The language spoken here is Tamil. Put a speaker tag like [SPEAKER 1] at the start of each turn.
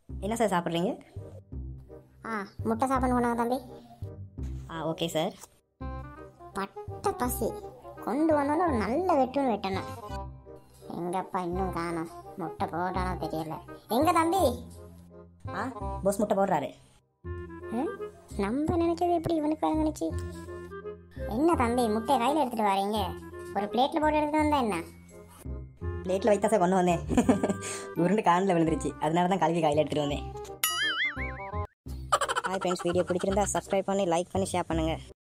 [SPEAKER 1] என்ன சார் சாப்பிட்றீங்க
[SPEAKER 2] ஆ முட்டை சாப்பிடணும் கொண்டாங்க தம்பி
[SPEAKER 1] ஆ ஓகே சார்
[SPEAKER 2] பட்ட பசி கொண்டு வந்தோன்னு ஒரு நல்ல வெட்டுன்னு வெட்டணும் எங்கப்பா இன்னும் காணோம் முட்டை போட்டானோ தெரியல எங்க தம்பி
[SPEAKER 1] ஆ போஸ் முட்டை போடுறாரு
[SPEAKER 2] ம்? நம்ம நினைச்சது எப்படி இவனுக்கு வேலை நினைச்சு என்ன தம்பி முட்டையை கையில் எடுத்துட்டு வரீங்க ஒரு பிளேட்ல போட்டு எடுத்துட்டு வந்தா என்ன
[SPEAKER 1] பிளேட்டில் வைத்தா சார் கொண்டு வந்தேன் உருண்டு காணில் விழுந்துருச்சு அதனால தான் கழுவி கையில் எடுத்துகிட்டு வந்தேன் ஹாய் ஃப்ரெண்ட்ஸ் வீடியோ பிடிச்சிருந்தா சப்ஸ்கிரைப் பண்ணி லைக் பண்ணி ஷேர் பண்ணுங்கள்